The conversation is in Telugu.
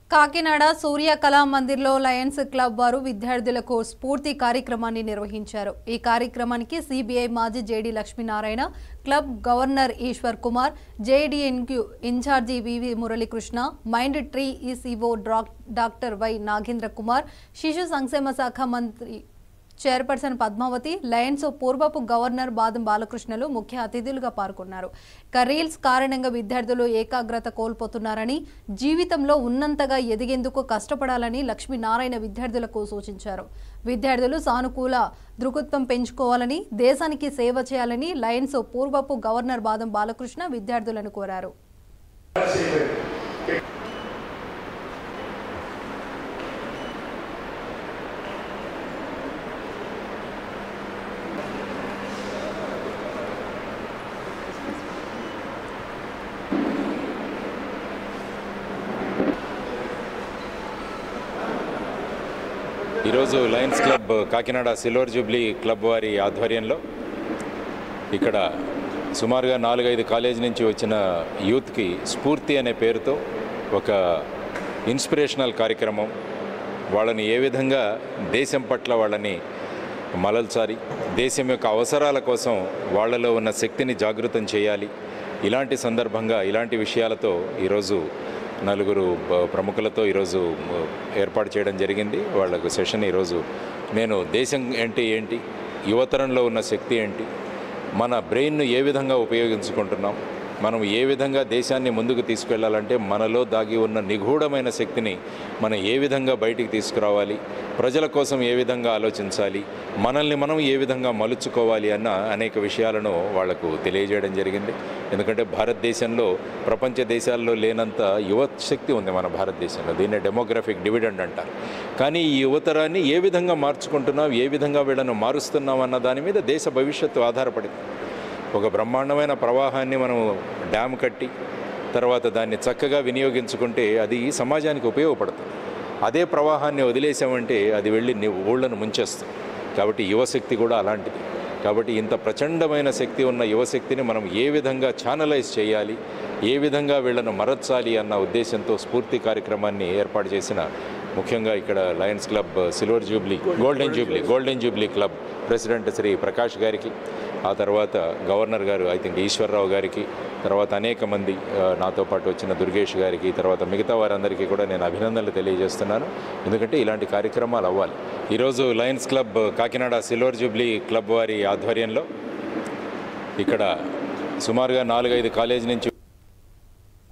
కాకినాడ సూర్య కళా మందిర్లో లయన్స్ క్లబ్ వారు విద్యార్థులకు స్ఫూర్తి కార్యక్రమాన్ని నిర్వహించారు ఈ కార్యక్రమానికి సిబిఐ మాజీ JD Lakshminarayana club governor Eshwar Kumar జేడీఎన్క్యూ in charge VV Muralikrishna mind tree ఈసీఓ డాక్టర్ వై నాగేంద్ర కుమార్ శిశు సంక్షేమ శాఖ మంత్రి చైర్పర్సన్ పద్మావతి లయన్స్ పూర్వపు గవర్నర్ బాదం బాలకృష్ణలు ముఖ్య అతిథులుగా పాల్గొన్నారు ఇక రీల్స్ కారణంగా విద్యార్థులు ఏకాగ్రత కోల్పోతున్నారని జీవితంలో ఉన్నంతగా ఎదిగేందుకు కష్టపడాలని లక్ష్మీనారాయణ విద్యార్థులకు సూచించారు విద్యార్థులు సానుకూల దృక్పథం పెంచుకోవాలని దేశానికి సేవ చేయాలని లయన్స్ పూర్వపు గవర్నర్ బాదం బాలకృష్ణ విద్యార్థులను కోరారు ఈరోజు Lions club Kakinada silver jubilee club వారి ఆధ్వర్యంలో ఇక్కడ సుమారుగా నాలుగైదు కాలేజీ నుంచి వచ్చిన యూత్కి స్ఫూర్తి అనే పేరుతో ఒక ఇన్స్పిరేషనల్ కార్యక్రమం వాళ్ళని ఏ విధంగా దేశం పట్ల వాళ్ళని మలల్చాలి దేశం యొక్క అవసరాల కోసం వాళ్ళలో ఉన్న శక్తిని జాగృతం చేయాలి ఇలాంటి సందర్భంగా ఇలాంటి విషయాలతో ఈరోజు నలుగురు బ- ప్రముఖులతో ఈరోజు మ, ఏర్పాటు చేయడం జరిగింది వాళ్ళకు సెషన్ ఈరోజు నేను దేశం అంటే ఏంటి యువతరంలో ఉన్న శక్తి ఏంటి మన బ్రెయిన్ను ఏ విధంగా ఉపయోగించుకుంటున్నాం మనం ఏ విధంగా దేశాన్ని ముందుకు తీసుకెళ్లాలంటే మనలో దాగి ఉన్న నిగూఢమైన శక్తిని మనం ఏ విధంగా బయటికి తీసుకురావాలి ప్రజల కోసం ఏ విధంగా ఆలోచించాలి మనల్ని మనం ఏ విధంగా మలుచుకోవాలి అన్న అనేక విషయాలను వాళ్లకు తెలియజేయడం జరిగింది ఎందుకంటే భారతదేశంలో ప్రపంచ దేశాల్లో లేనంత యువ శక్తి ఉంది మన భారతదేశంలో దీన్ని డెమోగ్రఫిక్ డివిడెండ్ అంటారు కానీ ఈ యువతరాన్ని ఏ విధంగా మార్చుకుంటున్నాం ఏ విధంగా వీళ్ళను మారుస్తున్నాం అన్న దాని మీద దేశ భవిష్యత్తు ఆధారపడింది ఒక బ్రహ్మాండమైన ప్రవాహాన్ని మనం డ్యామ్ కట్టి తర్వాత దాన్ని చక్కగా వినియోగించుకుంటే అది సమాజానికి ఉపయోగపడుతుంది అదే ప్రవాహాన్ని వదిలేసామంటే అది వెళ్ళి ని- ఊళ్ళను ముంచేస్తుంది కాబట్టి యువశక్తి కూడా అలాంటిది కాబట్టి ఇంత ప్రచండమైన శక్తి ఉన్న యువశక్తిని మనం ఏ విధంగా ఛానలైజ్ చేయాలి ఏ విధంగా వీళ్ళను మరల్చాలి అన్న ఉద్దేశంతో స్ఫూర్తి కార్యక్రమాన్ని ఏర్పాటు చేసిన ముఖ్యంగా ఇక్కడ Lions Club silver jubilee golden jubilee golden jubilee club president Shri Prakash గారికి ఆ తర్వాత గవర్నర్ గారు ఐ థింక్ ఈశ్వరరావు గారికి తర్వాత అనేక మంది ఆ, నాతో పాటు వచ్చిన దుర్గేష్ గారికి తర్వాత మిగతా వారందరికీ కూడా నేను అభినందనలు తెలియజేస్తున్నాను ఎందుకంటే ఇలాంటి కార్యక్రమాలు అవ్వాలి ఈరోజు Lions club Kakinada silver jubilee club వారి ఆధ్వర్యంలో ఇక్కడ సుమారుగా నాలుగైదు కాలేజీ నుంచి